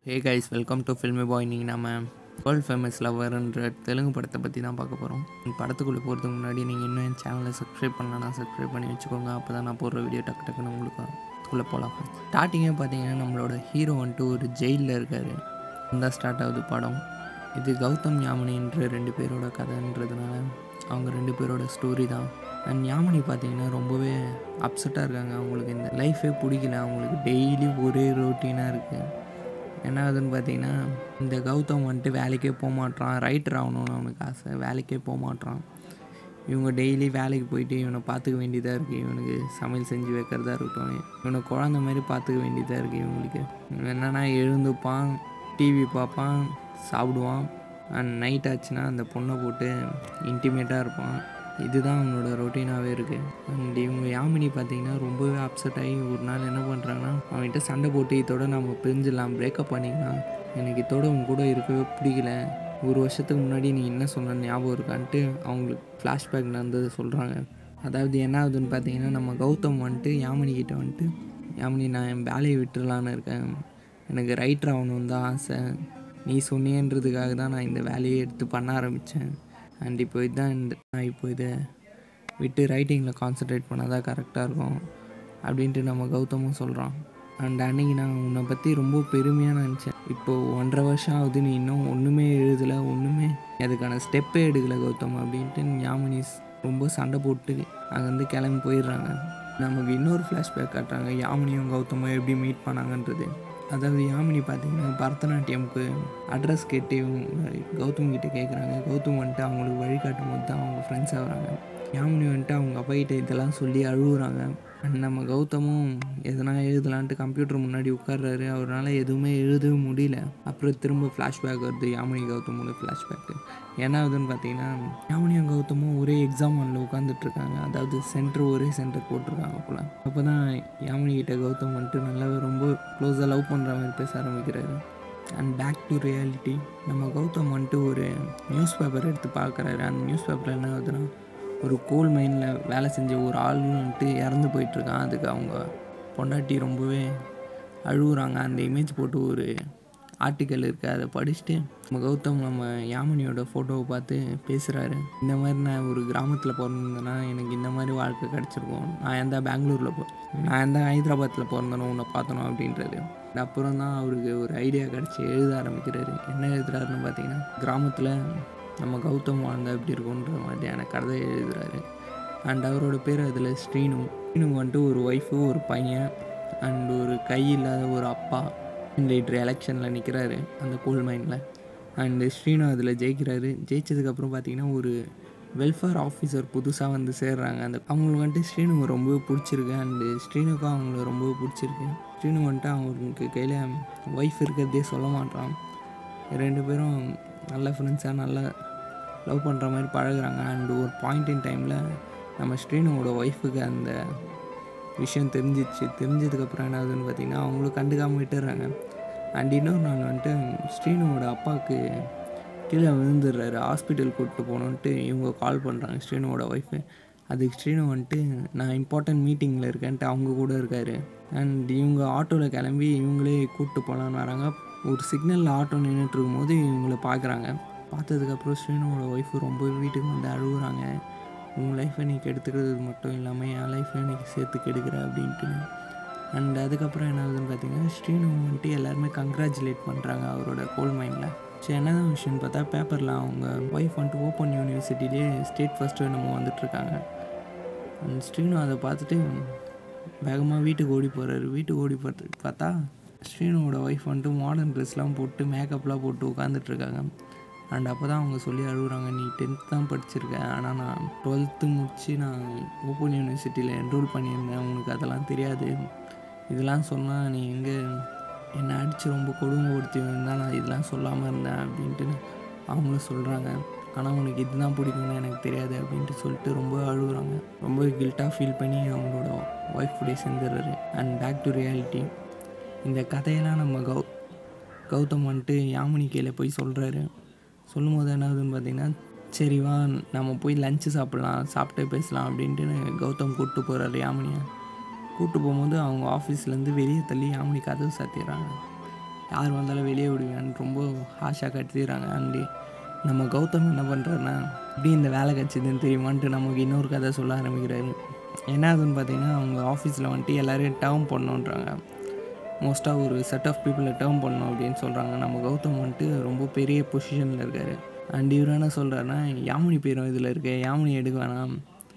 hey guys welcome to filmy boy இன்றைக்கி நம்ம world famous லவர்ன்ற Telugu படத்தை பற்றி தான் பார்க்க போகிறோம் படத்துக்குள்ளே போகிறதுக்கு முன்னாடி நீங்கள் இன்னும் என் சேனலை சப்ஸ்கிரைப் பண்ணலன்னா சப்ஸ்கிரைப் பண்ணி வச்சுக்கோங்க அப்போ தான் நான் போடுற வீடியோ டக்கு டக்குன்னு உங்களுக்கு அதுக்குள்ளே போகலாம் ஸ்டார்டிங்கே பார்த்தீங்கன்னா நம்மளோட ஹீரோ வந்துட்டு ஒரு ஜெயிலில் இருக்கார் தான் ஸ்டார்ட் ஆகுது படம் இது கௌதம் யாமினின்ற ரெண்டு பேரோட கதைன்றதுனால அவங்க ரெண்டு பேரோட ஸ்டோரி தான் அண்ட் யாமினி பார்த்தீங்கன்னா ரொம்பவே அப்செட்டாக இருக்காங்க அவங்களுக்கு இந்த லைஃபே பிடிக்கல அவங்களுக்கு டெய்லி ஒரே ரொட்டீனாக இருக்குது என்ன ஆகுதுன்னு பார்த்தீங்கன்னா இந்த கௌதம் வந்துட்டு வேலைக்கே போக மாட்றான் ரைட்டர் ஆகணும்னு அவனுக்கு ஆசை வேலைக்கே போக மாட்றான் இவங்க டெய்லி வேலைக்கு போயிட்டு இவனை பார்த்துக்க வேண்டியதாக இருக்குது இவனுக்கு சமையல் செஞ்சு வைக்கிறதா இருக்கட்டும் இவனை குழந்த மாதிரி பார்த்துக்க வேண்டியதாக இருக்குது இவங்களுக்கு இவன் என்னன்னா எழுந்துப்பான் டிவி பார்ப்பான் சாப்பிடுவான் அண்ட் நைட் ஆச்சுன்னா அந்த பொண்ணை போட்டு இன்டிமேட்டாக இருப்பான் இதுதான் அவனோட ரொட்டீனாகவே இருக்குது அண்ட் இவங்க யாமினி பார்த்தீங்கன்னா ரொம்பவே அப்செட் ஆகி ஒரு நாள் என்ன பண்ணுறாங்கன்னா அவன்கிட்ட சண்டை போட்டு இதோட நம்ம பிரிஞ்சிடலாம் பிரேக்கப் பண்ணிக்கலாம் எனக்கு இதோட உன் கூட இருக்கவே பிடிக்கல ஒரு வருஷத்துக்கு முன்னாடி நீ என்ன சொன்ன ஞாபகம் இருக்கான்ட்டு அவங்களுக்கு ஃப்ளாஷ்பேக் நடந்தது சொல்கிறாங்க அதாவது என்ன ஆகுதுன்னு பார்த்தீங்கன்னா நம்ம கௌதம் வந்துட்டு யாமினி கிட்ட வந்துட்டு யாமினி நான் என் வேலையை விட்டுடலான்னு இருக்கேன் எனக்கு ரைட்டர் ஆகணுன்னு தான் ஆசை நீ சொன்னியன்றதுக்காக தான் நான் இந்த வேலையை எடுத்து பண்ண ஆரம்பித்தேன் அண்ட் இப்போ இதுதான் இந்த நான் இப்போ இதை விட்டு ரைட்டிங்கில் கான்சன்ட்ரேட் பண்ணால் தான் கரெக்டாக இருக்கும் அப்படின்ட்டு நம்ம கௌதமும் சொல்கிறான் அண்ட் அன்னைக்கு நான் உன்னை பற்றி ரொம்ப பெருமையாக நினச்சேன் இப்போது ஒன்றரை வருஷம் ஆகுது நீ இன்னும் ஒன்றுமே எழுதலை ஒன்றுமே அதுக்கான ஸ்டெப்பே எடுக்கலை கௌதம் அப்படின்ட்டு யாமினிஸ் ரொம்ப சண்டை போட்டு அங்கேருந்து கிளம்பி போயிடுறாங்க நமக்கு இன்னொரு ஃப்ளாஷ்பேக் காட்டுறாங்க யாமினியும் கௌதமும் எப்படி மீட் பண்ணாங்கன்றது அதாவது யாமினி பார்த்தீங்கன்னா பரதநாட்டியமுக்கு அட்ரஸ் கேட்டு இவங்க கௌதம் கிட்ட கேட்குறாங்க கௌதம் வந்துட்டு அவங்களுக்கு வழிகாட்டும் போது தான் அவங்க ஃப்ரெண்ட்ஸ் ஆகுறாங்க யாமினி வந்துட்டு அவங்க அப்பா கிட்ட இதெல்லாம் சொல்லி அழுகுறாங்க அண்ட் நம்ம கௌதமும் எதனா எழுதலான்ட்டு கம்ப்யூட்டர் முன்னாடி உட்கார்றாரு அவரால் எதுவுமே எழுதவே முடியல அப்புறம் திரும்ப ஃப்ளாஷ்பேக் வருது யாமினி கௌதமோட ஃப்ளாஷ்பேக்கு என்ன ஆகுதுன்னு பார்த்தீங்கன்னா யாமினியும் கௌதமும் ஒரே எக்ஸாம் ஹாலில் உட்காந்துட்டு இருக்காங்க அதாவது சென்டர் ஒரே சென்டர் போட்டிருக்காங்க போல் அப்போ தான் யாமினி கிட்ட கௌதம் வந்துட்டு நல்லாவே ரொம்ப க்ளோஸாக லவ் பண்ணுற மாதிரி பேச ஆரம்பிக்கிறாரு அண்ட் பேக் டு ரியாலிட்டி நம்ம கௌதம் வந்துட்டு ஒரு நியூஸ் பேப்பர் எடுத்து பார்க்குறாரு அந்த நியூஸ் பேப்பரில் என்ன ஆகுதுன்னா ஒரு கோல் மைனில் வேலை செஞ்ச ஒரு ஆள் வந்துட்டு இறந்து போயிட்டுருக்கான் அதுக்கு அவங்க பொண்டாட்டி ரொம்பவே அழுகுறாங்க அந்த இமேஜ் போட்டு ஒரு ஆர்டிக்கல் இருக்குது அதை படிச்சுட்டு நம்ம கௌதம் நம்ம யாமினியோட ஃபோட்டோவை பார்த்து பேசுகிறாரு இந்த மாதிரி நான் ஒரு கிராமத்தில் பிறந்திருந்தேன்னா எனக்கு இந்த மாதிரி வாழ்க்கை கிடச்சிருக்கும் நான் எந்த பெங்களூரில் போ நான் எந்த ஹைதராபாத்தில் பிறந்தனோ உன்னை பார்த்தனோ அப்படின்றது அப்புறம் தான் அவருக்கு ஒரு ஐடியா கிடச்சி எழுத ஆரம்பிக்கிறாரு என்ன எழுதுறாருன்னு பார்த்தீங்கன்னா கிராமத்தில் நம்ம கௌதம் வாழ்ந்தால் எப்படி இருக்குன்ற மாதிரியான கதை எழுதுகிறாரு அண்ட் அவரோட பேர் அதில் ஸ்ரீனு ஸ்ரீனு வந்துட்டு ஒரு ஒய்ஃபு ஒரு பையன் அண்ட் ஒரு கை இல்லாத ஒரு அப்பா லைட்ரு எலெக்ஷனில் நிற்கிறாரு அந்த கோல் மைனில் அண்டு ஸ்ரீனு அதில் ஜெயிக்கிறாரு ஜெயிச்சதுக்கப்புறம் பார்த்தீங்கன்னா ஒரு வெல்ஃபேர் ஆஃபீஸர் புதுசாக வந்து சேர்றாங்க அந்த அவங்களுக்கு வந்துட்டு ஸ்ரீனுவை ரொம்பவே பிடிச்சிருக்கு அண்டு ஸ்ரீனுக்கும் அவங்கள ரொம்பவே பிடிச்சிருக்கு ஸ்ரீனு வந்துட்டு அவங்களுக்கு கையில் ஒய்ஃப் இருக்கிறதே சொல்ல மாட்டான் ரெண்டு பேரும் நல்ல ஃப்ரெண்ட்ஸாக நல்லா லவ் பண்ணுற மாதிரி பழகுறாங்க அண்ட் ஒரு பாயிண்ட் இன் டைமில் நம்ம ஸ்ரீனுவோட ஒய்ஃபுக்கு அந்த விஷயம் தெரிஞ்சிச்சு தெரிஞ்சதுக்கப்புறம் என்ன ஆகுதுன்னு பார்த்தீங்கன்னா அவங்களும் கண்டுக்காமல் விட்டுடுறாங்க அண்ட் இன்னொரு நாள் வந்துட்டு ஸ்ரீனுவோட அப்பாவுக்கு கீழே விழுந்துடுறாரு ஹாஸ்பிட்டல் கூப்பிட்டு போகணுன்ட்டு இவங்க கால் பண்ணுறாங்க ஸ்ரீனுவோட ஒய்ஃபு அதுக்கு ஸ்ரீனு வந்துட்டு நான் இம்பார்ட்டன்ட் மீட்டிங்கில் இருக்கேன்ட்டு அவங்க கூட இருக்கார் அண்ட் இவங்க ஆட்டோவில் கிளம்பி இவங்களே கூப்பிட்டு போகலான்னு வராங்க ஒரு சிக்னலில் ஆட்டோ நின்றுட்டு இருக்கும்போது இவங்கள பார்க்குறாங்க பார்த்ததுக்கப்புறம் ஸ்ரீனுவோட ஒய்ஃபு ரொம்ப வீட்டுக்கு வந்து அழுகுறாங்க உன் லைஃப்பை நீ கெடுத்துக்கிறது மட்டும் இல்லாமல் என் லைஃப்பை நீ சேர்த்து கெடுக்கிற அப்படின்ட்டு அண்ட் அதுக்கப்புறம் என்ன ஆகுதுன்னு பார்த்தீங்கன்னா ஸ்ரீனு வந்துட்டு எல்லாருமே கங்க்ராச்சுலேட் பண்ணுறாங்க அவரோட கோல் மைண்டில் சரி என்னதான் விஷயம்னு பார்த்தா பேப்பரில் அவங்க ஒய்ஃப் வந்துட்டு ஓப்பன் யூனிவர்சிட்டிலே ஸ்டேட் ஃபஸ்ட்டு நம்ம வந்துட்டுருக்காங்க அண்ட் ஸ்ரீனு அதை பார்த்துட்டு வேகமாக வீட்டுக்கு ஓடி போகிறாரு வீட்டுக்கு ஓடி போகிறது பார்த்தா ஸ்ரீனுவோட ஒய்ஃப் வந்துட்டு மாடர்ன் ட்ரெஸ்லாம் போட்டு மேக்கப்லாம் போட்டு உட்காந்துட்ருக்காங்க அண்ட் அப்போ தான் அவங்க சொல்லி அழுகுறாங்க நீ டென்த் தான் படிச்சிருக்க ஆனால் நான் டுவெல்த்து முடித்து நான் ஓப்பன் யூனிவர்சிட்டியில் என்ரோல் பண்ணியிருந்தேன் உனக்கு அதெல்லாம் தெரியாது இதெல்லாம் சொன்னால் நீ எங்கே என்னை அடித்து ரொம்ப கொடுமைப்படுத்தி இருந்தால் நான் இதெல்லாம் சொல்லாமல் இருந்தேன் அப்படின்ட்டு அவங்களும் சொல்கிறாங்க ஆனால் உனக்கு இதுதான் பிடிக்கும்னு எனக்கு தெரியாது அப்படின்ட்டு சொல்லிட்டு ரொம்ப அழுகுறாங்க ரொம்ப கில்ட்டாக ஃபீல் பண்ணி அவங்களோட ஒய்ஃப் கூட சேர்ந்துடுறாரு அண்ட் பேக் டு ரியாலிட்டி இந்த கதையெல்லாம் நம்ம கௌ கௌதம் வந்துட்டு யாமினி கையில் போய் சொல்கிறாரு சொல்லும் போது என்ன ஆகுதுன்னு பார்த்தீங்கன்னா சரி வா நம்ம போய் லஞ்சு சாப்பிட்லாம் சாப்பிட்டே பேசலாம் அப்படின்ட்டு கௌதம் கூப்பிட்டு போகிறாரு யாமினியை கூப்பிட்டு போகும்போது அவங்க ஆஃபீஸ்லேருந்து வெளியே தள்ளி யாமினி கதவு சாத்திடுறாங்க யார் வந்தாலும் வெளியே விடுவேன்னு ரொம்ப ஹாஷாக கட்டிடுறாங்க அண்டு நம்ம கௌதம் என்ன பண்ணுறாருன்னா எப்படி இந்த வேலை கிடச்சிதுன்னு தெரியுமான்ட்டு நமக்கு இன்னொரு கதை சொல்ல ஆரம்பிக்கிறாரு என்ன ஆகுதுன்னு பார்த்தீங்கன்னா அவங்க ஆஃபீஸில் வந்துட்டு எல்லோரையும் டேர்ம் பண்ணணுன்றாங்க மோஸ்ட்டாக ஒரு செட் ஆஃப் பீப்புளை டேர்ம் பண்ணணும் அப்படின்னு சொல்கிறாங்க நம்ம கௌதம் வந்துட்டு ரொம்ப பெரிய பொசிஷனில் இருக்கார் அண்ட் இவர் என்ன சொல்கிறாருன்னா யாமினி பேரும் இதில் இருக்கு யாமினி எடுக்க வேணாம்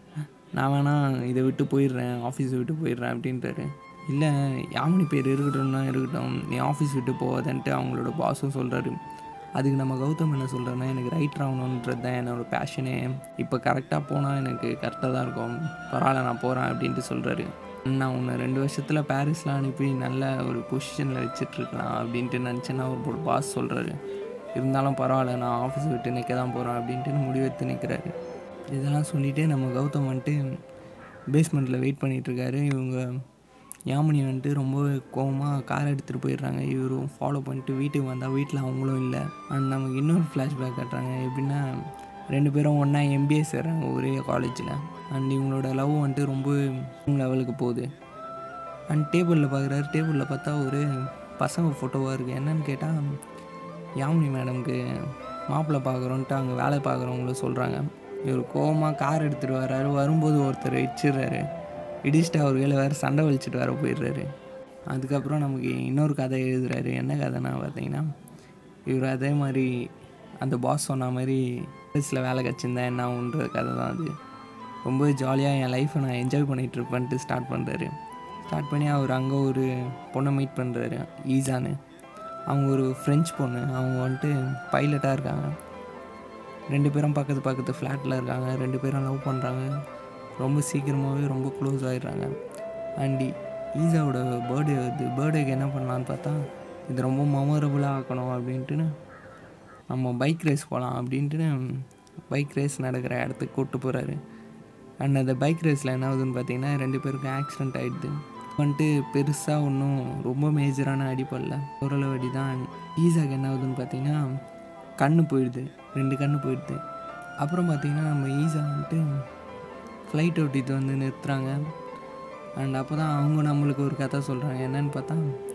நான் வேணா இதை விட்டு போயிடுறேன் ஆஃபீஸை விட்டு போயிடுறேன் அப்படின்ட்டாரு இல்லை யாமினி பேர் இருக்கட்டும்னா இருக்கட்டும் நீ ஆஃபீஸ் விட்டு போகாதன்ட்டு அவங்களோட பாஸும் சொல்கிறாரு அதுக்கு நம்ம கௌதம் என்ன சொல்கிறேன்னா எனக்கு ரைட்டர் ஆகணுன்றது தான் என்னோடய பேஷனே இப்போ கரெக்டாக போனால் எனக்கு கரெக்டாக தான் இருக்கும் பரவாயில்ல நான் போகிறேன் அப்படின்ட்டு சொல்கிறாரு நான் உன்னை ரெண்டு வருஷத்தில் பாரிஸ்லாம் அனுப்பி நல்ல ஒரு பொசிஷனில் வச்சிட்ருக்கலாம் அப்படின்ட்டு நினச்சேன்னா ஒரு பாஸ் சொல்கிறாரு இருந்தாலும் பரவாயில்ல நான் ஆஃபீஸ் விட்டு நிற்க தான் போகிறேன் அப்படின்ட்டு முடிவெடுத்து நிற்கிறாரு இதெல்லாம் சொல்லிவிட்டு நம்ம கௌதம் வந்துட்டு பேஸ்மெண்ட்டில் வெயிட் பண்ணிகிட்ருக்காரு இவங்க யாமினி வந்துட்டு ரொம்ப கோவமாக கார் எடுத்துகிட்டு போயிடுறாங்க இவரும் ஃபாலோ பண்ணிட்டு வீட்டுக்கு வந்தால் வீட்டில் அவங்களும் இல்லை அண்ட் நமக்கு இன்னொரு ஃப்ளாஷ்பேக் காட்டுறாங்க எப்படின்னா ரெண்டு பேரும் ஒன்றா எம்பிஏ சேர்றாங்க ஒரே காலேஜில் அண்ட் இவங்களோட லவ் வந்துட்டு ரொம்ப லெவலுக்கு போகுது அண்ட் டேபிளில் பார்க்குறாரு டேபிளில் பார்த்தா ஒரு பசங்க ஃபோட்டோவாக இருக்குது என்னன்னு கேட்டால் யாமினி மேடம்க்கு மாப்பிள்ளை பார்க்குறோன்ட்டு அங்கே வேலை பார்க்குறவங்கள சொல்கிறாங்க இவர் கோவமாக கார் எடுத்துகிட்டு வர்றாரு வரும்போது ஒருத்தர் இடிச்சிடுறாரு இடிச்சிட்டு அவர் கையில் வேறு சண்டை வலிச்சிட்டு வர போயிடுறாரு அதுக்கப்புறம் நமக்கு இன்னொரு கதை எழுதுறாரு என்ன கதைனா பார்த்தீங்கன்னா இவர் அதே மாதிரி அந்த பாஸ் சொன்ன மாதிரி ஆஃபீஸில் வேலை கிடச்சிருந்தா என்ன ஆகுன்ற கதை தான் அது ரொம்ப ஜாலியாக என் லைஃப்பை நான் என்ஜாய் பண்ணிகிட்டு இருப்பேன்ட்டு ஸ்டார்ட் பண்ணுறாரு ஸ்டார்ட் பண்ணி அவர் அங்கே ஒரு பொண்ணை மீட் பண்ணுறாரு ஈஸான்னு அவங்க ஒரு ஃப்ரெஞ்ச் பொண்ணு அவங்க வந்துட்டு பைலட்டாக இருக்காங்க ரெண்டு பேரும் பக்கத்து பக்கத்து ஃப்ளாட்டில் இருக்காங்க ரெண்டு பேரும் லவ் பண்ணுறாங்க ரொம்ப சீக்கிரமாகவே ரொம்ப க்ளோஸ் ஆகிடுறாங்க அண்ட் ஈஸாவோட பர்த்டே வருது பர்த்டேக்கு என்ன பண்ணலான்னு பார்த்தா இது ரொம்ப மெமரபுளாக ஆக்கணும் அப்படின்ட்டுன்னு நம்ம பைக் ரேஸ் போகலாம் அப்படின்ட்டு பைக் ரேஸ் நடக்கிற இடத்துக்கு கூப்பிட்டு போகிறாரு அண்ட் அந்த பைக் ரேஸில் என்ன ஆகுதுன்னு பார்த்தீங்கன்னா ரெண்டு பேருக்கும் ஆக்சிடெண்ட் ஆகிடுது வந்துட்டு பெருசாக ஒன்றும் ரொம்ப மேஜரான அடிப்படல ஓரளவு அடி தான் ஈஸாக்கு என்ன ஆகுதுன்னு பார்த்தீங்கன்னா கண்ணு போயிடுது ரெண்டு கண்ணு போயிடுது அப்புறம் பார்த்தீங்கன்னா நம்ம ஈஸா வந்துட்டு ஃப்ளைட் ஓட்டிட்டு வந்து நிறுத்துறாங்க அண்ட் அப்போ தான் அவங்க நம்மளுக்கு ஒரு கதை சொல்கிறாங்க என்னன்னு பார்த்தா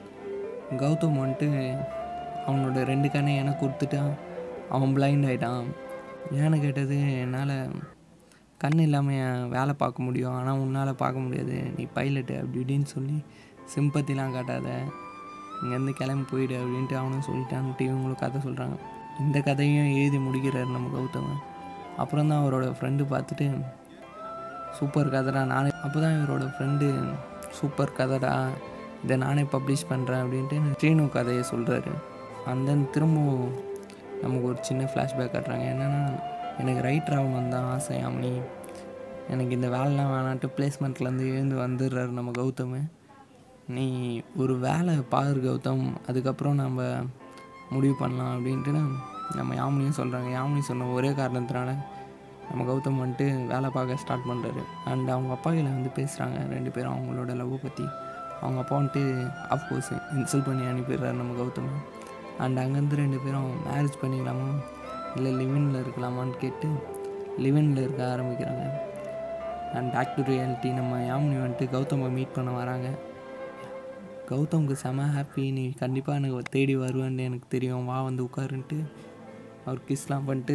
கௌதம் வந்துட்டு அவனோட ரெண்டு கண்ணை எனக்கு கொடுத்துட்டான் அவன் பிளைண்ட் ஆகிட்டான் ஏன்னு கேட்டது என்னால் கண் இல்லாமல் என் வேலை பார்க்க முடியும் ஆனால் உன்னால் பார்க்க முடியாது நீ பைலட்டு அப்படி இப்படின்னு சொல்லி சிம்பத்திலாம் காட்டாத இங்கேருந்து கிளம்பி போயிடு அப்படின்ட்டு அவனும் சொல்லிட்டான்ட்டு இவங்களும் கதை சொல்கிறாங்க இந்த கதையும் எழுதி முடிக்கிறாரு நம்ம கௌதமன் அப்புறம் தான் அவரோட ஃப்ரெண்டு பார்த்துட்டு சூப்பர் கதைடா நானே அப்போ தான் இவரோட ஃப்ரெண்டு சூப்பர் கதைடா இதை நானே பப்ளிஷ் பண்ணுறேன் அப்படின்ட்டு ஸ்ரீனு கதையை சொல்கிறாரு அண்ட் தென் திரும்பவும் நமக்கு ஒரு சின்ன ஃப்ளாஷ்பேக் காட்டுறாங்க என்னென்னா எனக்கு ரைட்டர் ஆகணும் தான் ஆசை யாமினி எனக்கு இந்த வேலைலாம் வேணான்ட்டு பிளேஸ்மெண்ட்லேருந்து எழுந்து வந்துடுறாரு நம்ம கௌதம் நீ ஒரு வேலை பாரு கௌதம் அதுக்கப்புறம் நம்ம முடிவு பண்ணலாம் அப்படின்ட்டு நம்ம யாமினியும் சொல்கிறாங்க யாமினி சொன்ன ஒரே காரணத்தினால நம்ம கௌதம் வந்துட்டு வேலை பார்க்க ஸ்டார்ட் பண்ணுறாரு அண்ட் அவங்க அப்பா கையில் வந்து பேசுகிறாங்க ரெண்டு பேரும் அவங்களோட லவ்வை பற்றி அவங்க அப்பா வந்துட்டு அஃப்கோர்ஸ் இன்சல்ட் பண்ணி அனுப்பிடுறாரு நம்ம கௌதம் அண்ட் அங்கேருந்து ரெண்டு பேரும் மேரேஜ் பண்ணிக்கலாமா இல்லை லிவினில் இருக்கலாமான்னு கேட்டு லிவினில் இருக்க ஆரம்பிக்கிறாங்க அண்ட் பேக் டு ரியாலிட்டி நம்ம யாமினி வந்துட்டு கௌதமை மீட் பண்ண வராங்க கௌதம்க்கு செம ஹாப்பி நீ கண்டிப்பாக எனக்கு தேடி வருவேன்னு எனக்கு தெரியும் வா வந்து உட்காருன்ட்டு அவர் கிஸ்லாம் பண்ணிட்டு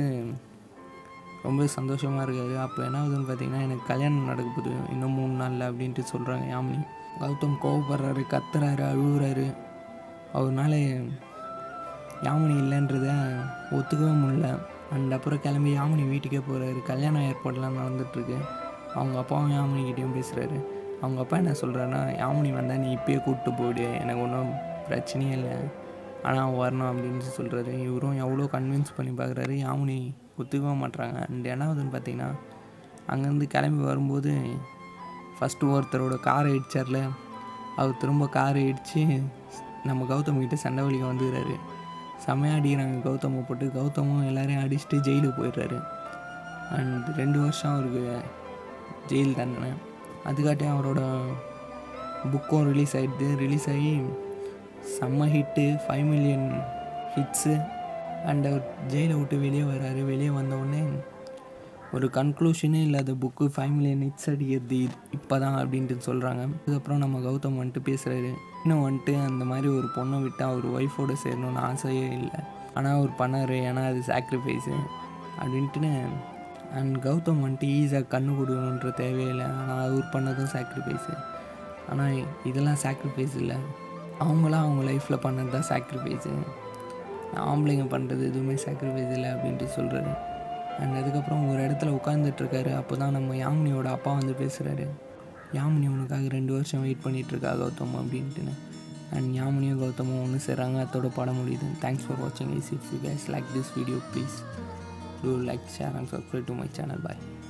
ரொம்ப சந்தோஷமாக இருக்காரு அப்போ என்ன ஆகுதுன்னு பார்த்தீங்கன்னா எனக்கு கல்யாணம் நடக்க போகுது இன்னும் மூணு நாளில் அப்படின்ட்டு சொல்கிறாங்க யாமினி கௌதம் கோவப்படுறாரு கத்துறாரு அழுகுறாரு அவர்னால யாமினி இல்லைன்றத ஒத்துக்கவே முடியல அண்ட் அப்புறம் கிளம்பி யாமினி வீட்டுக்கே போகிறாரு கல்யாண ஏற்பாடுலாம் நடந்துட்டுருக்கு அவங்க அப்பாவும் யாமினிக்கிட்டேயும் பேசுகிறாரு அவங்க அப்பா என்ன சொல்கிறாருன்னா யாமினி வந்தால் நீ இப்பயே கூப்பிட்டு போயிடு எனக்கு ஒன்றும் பிரச்சனையே இல்லை ஆனால் அவன் வரணும் அப்படின்னு சொல்கிறாரு இவரும் எவ்வளோ கன்வின்ஸ் பண்ணி பார்க்குறாரு யாமினி ஒத்துக்கவே மாட்றாங்க அண்ட் என்ன ஆகுதுன்னு பார்த்தீங்கன்னா அங்கேருந்து கிளம்பி வரும்போது ஃபஸ்ட்டு ஒருத்தரோட காரை இடிச்சார்ல அவர் திரும்ப காரை இடித்து நம்ம கௌதம் கிட்ட சண்டை வலிக்க வந்துடுறாரு செம்மையாக அடிக்கிறாங்க கௌதமை போட்டு கௌதமும் எல்லாரையும் அடிச்சுட்டு ஜெயிலுக்கு போயிடுறாரு அண்ட் ரெண்டு வருஷம் அவருக்கு ஜெயில் தண்டனை அதுக்காட்டி அவரோட புக்கும் ரிலீஸ் ஆகிடுது ரிலீஸ் ஆகி செம்ம hit five million hits and அவர் ஜெயிலை விட்டு வெளியே வர்றாரு வெளியே வந்தவுடனே ஒரு கன்க்ளூஷனே இல்லாத புக்கு ஃபைவ் மில்லியன் ஹிட்ஸ் அடிக்கிறது இப்போ தான் அப்படின்ட்டு சொல்கிறாங்க அதுக்கப்புறம் நம்ம கௌதம் வந்துட்டு பேசுகிறாரு இன்னும் வந்துட்டு அந்த மாதிரி ஒரு பொண்ணை விட்டு அவர் ஒய்ஃபோடு சேரணும்னு ஆசையே இல்லை ஆனால் அவர் பண்ணார் ஏன்னா அது சாக்ரிஃபைஸு அப்படின்ட்டுன்னு அண்ட் கௌதம் வந்துட்டு ஈஸியாக கண்ணு கொடுக்கணுன்ற தேவையில்லை ஆனால் அவர் பண்ணதும் சாக்ரிஃபைஸு ஆனால் இதெல்லாம் சாக்ரிஃபைஸ் இல்லை அவங்களாம் அவங்க லைஃப்பில் பண்ணது தான் சாக்ரிஃபைஸு ஆம்பளைங்க பண்ணுறது எதுவுமே சாக்ரிஃபைஸ் இல்லை அப்படின்ட்டு சொல்கிறாரு அண்ட் அதுக்கப்புறம் ஒரு இடத்துல உட்காந்துட்ருக்காரு அப்போ தான் நம்ம யாமினியோட அப்பா வந்து பேசுகிறாரு யாமினி உனக்காக ரெண்டு வருஷம் வெயிட் பண்ணிகிட்ருக்கா கௌதம் அப்படின்ட்டுன்னு அண்ட் யாமினியும் கௌதமும் ஒன்று செய்கிறாங்க அதோட படம் முடியுது தேங்க்ஸ் ஃபார் வாட்சிங் is if you guys like this video please do like share and subscribe to my channel bye